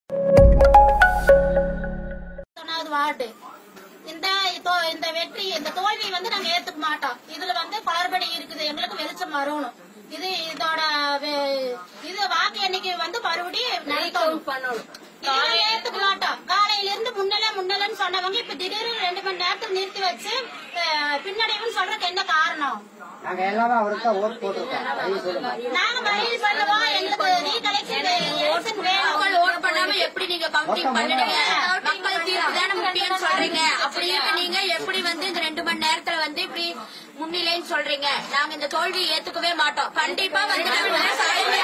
ஒன்னாவது வார்டு இந்த தோ- இந்த வெற்றி இந்த தோல்வி வந்து நாங்க ஏத்துக்க மாட்டோம் இதுல வந்து குளறுபடி இருக்குது எங்களுக்கு வெளிச்சம் வரணும் இது இதோட வே- இது வாக்கு எண்ணிக்கை வந்து மறுபடியும் நடத்தணும் பண்ணணும் இதை ஏத்துக்க மாட்டோம் காலையில இருந்து முன்னல முன்னலன்னு சொன்னவங்க இப்ப திடீர்னு ரெண்டு மணி நேரத்துக்கு நிறுத்தி வச்சு அஹ், பின்னடைவுன்னு சொல்றதுக்கு என்ன காரணம் நாங்க எல்லாமே அவருக்கு தான் ஓட்டு போட்டிருக்கோம் வழி சொல்லுங்க நாங்க மறியல் பண்ணுவோம் எங்களுக்கு ரீகலெக்ஷன் எலெக்ஷன் வேணும் மக்கள் ஓட் பண்ணாம எப்படி நீங்க கவுண்டிங் பண்ணுவீங்க மக்கள் தீர்ப்பு தானே முக்கியம் சொல்றீங்க அப்படி இருக்க நீங்க எப்படி வந்து இந்த ரெண்டு மணி நேரத்துல வந்து இப்படி முன்னிலைன்னு சொல்றீங்க நாங்க இந்த தோல்வியை ஏத்துக்கவே மாட்டோம் கண்டிப்பா வந்து நாங்க விவசாயம்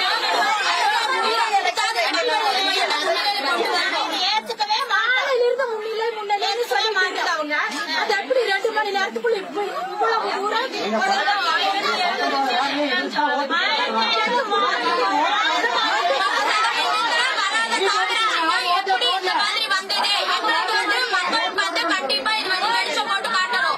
ஏத்துக்கவே மாட்டோம் இருந்து முன்னிலை முன்னிலைன்னு சொல்ல மாட்டாங்க அது எப்படி ரெண்டு மணி நேரத்துக்குள்ள இப்ப இவ்வளவு தூரம் எப்படி இந்த மாதிரி வந்தது எங்களுக்கு வந்து மக்களுக்கு வந்து கண்டிப்பா இது வந்து வெளிச்சம் போட்டு காட்டணும்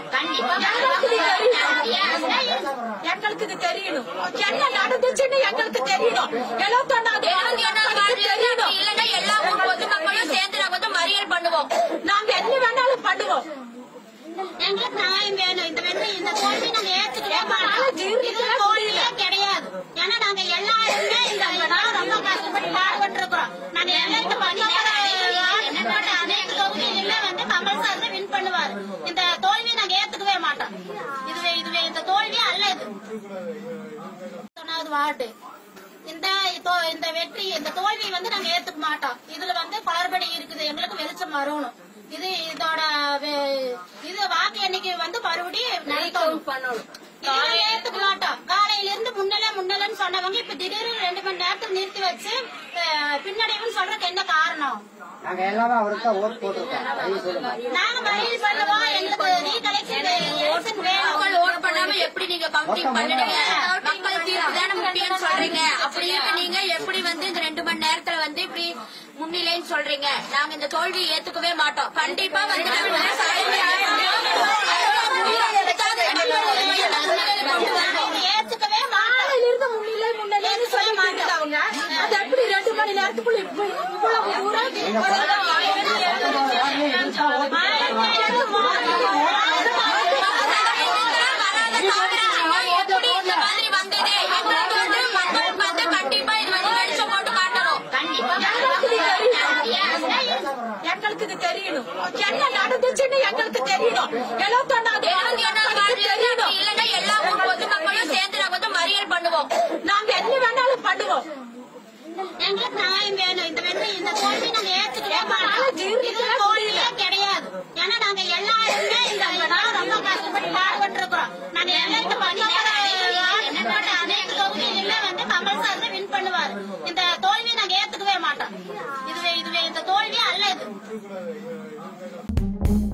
எங்களுக்கு இது தெரியணும் என்ன நடந்துச்சுன்னு எங்களுக்கு தெரியணும் எழுபத்தொன்னாவது எழுபத்தி ஒண்ணாவது வார்டு தெரியணும் இல்லைன்னா எல்லா ஊர் பொதுமக்களும் சேர்ந்து நாங்க வந்து மறியல் பண்ணுவோம் நாங்க என்ன வேணாலும் பண்ணுவோம் எங்களுக்கு நியாயம் வேணும் இந்த வெற்றி இந்த தோல்வி நாங்க ஏத்துக்கவே மாட்டோம் இது தோல்வியே கிடையாது ஏன்னா நாங்க எல்லாருமே இந்த நாள் ரொம்ப கஷ்டப்பட்டு பாடுபட்டு இருக்கிறோம் நாங்க எல்லாருக்கும் பண்ணி என்னோட அனைத்து தொகுதிகளிலுமே வந்து கமல் சார் தான் வின் பண்ணுவாரு இந்த தோல்வி நாங்க ஏத்துக்கவே மாட்டோம் இதுவே இதுவே இந்த தோல்வி அல்ல இது ஒன்னாவது வார்டு இந்த தோ- இந்த வெற்றி இந்த தோல்வி வந்து நாங்க ஏத்துக்க மாட்டோம் இதுல வந்து குளறுபடி இருக்குது எங்களுக்கு வெளிச்சம் வரணும் இது இதோட வே- இது வாக்கு எண்ணிக்கை வந்து மறுபடியும் நடத்தணும் பண்ணணும் இதை ஏத்துக்க மாட்டோம் காலையில இருந்து முன்னல முன்னலன்னு சொன்னவங்க இப்ப திடீர்னு ரெண்டு மணி நேரத்துக்கு நிறுத்தி வச்சு அஹ், பின்னடைவுன்னு சொல்றதுக்கு என்ன காரணம் நாங்க எல்லாமே அவருக்கு தான் ஓட்டு போட்டிருக்கோம் வழி சொல்லுங்க நாங்க மறியல் பண்ணுவோம் எங்களுக்கு ரீகலெக்ஷன் எலெக்ஷன் வேணும் மக்கள் ஓட் பண்ணாம எப்படி நீங்க கவுண்டிங் பண்ணுவீங்க மக்கள் தீர்ப்பு தானே முக்கியம் சொல்றீங்க அப்படி இருக்க நீங்க எப்படி வந்து இந்த ரெண்டு மணி நேரத்துல வந்து இப்படி முன்னிலைன்னு சொல்றீங்க நாங்க இந்த தோல்வியை ஏத்துக்கவே மாட்டோம் கண்டிப்பா வந்து நாங்க விவசாயம் ஏத்துக்கவே மாட்டோம் இருந்து முன்னிலை முன்னிலைன்னு சொல்ல மாட்டாங்க அது எப்படி ரெண்டு மணி நேரத்துக்குள்ள இப்ப இவ்வளவு தூரம் எப்படி இந்த மாதிரி வந்தது எங்களுக்கு வந்து மக்களுக்கு வந்து கண்டிப்பா இது வந்து வெளிச்சம் போட்டு காட்டணும் எங்களுக்கு இது தெரியணும் என்ன நடந்துச்சுன்னு எங்களுக்கு தெரியணும் எழுபத்தொன்னாவது எழுபத்தி ஒண்ணாவது வார்டு தெரியணும் இல்லைன்னா எல்லா ஊர் பொதுமக்களும் சேர்ந்து நாங்க வந்து மறியல் பண்ணுவோம் நாங்க என்ன வேணாலும் பண்ணுவோம் எங்களுக்கு நியாயம் வேணும் இந்த வெற்றி இந்த தோல்வி நாங்க ஏத்துக்கவே மாட்டோம் இது தோல்வியே கிடையாது ஏன்னா நாங்க எல்லாருமே இந்த நாள் ரொம்ப கஷ்டப்பட்டு பாடுபட்டு இருக்கிறோம் நாங்க எல்லாருக்கும் பண்ணி என்னோட அனைத்து தொகுதிகளிலுமே வந்து கமல் சார் தான் வின் பண்ணுவாரு இந்த தோல்வி நாங்க ஏத்துக்கவே மாட்டோம் இதுவே இதுவே இந்த தோல்வி அல்ல இது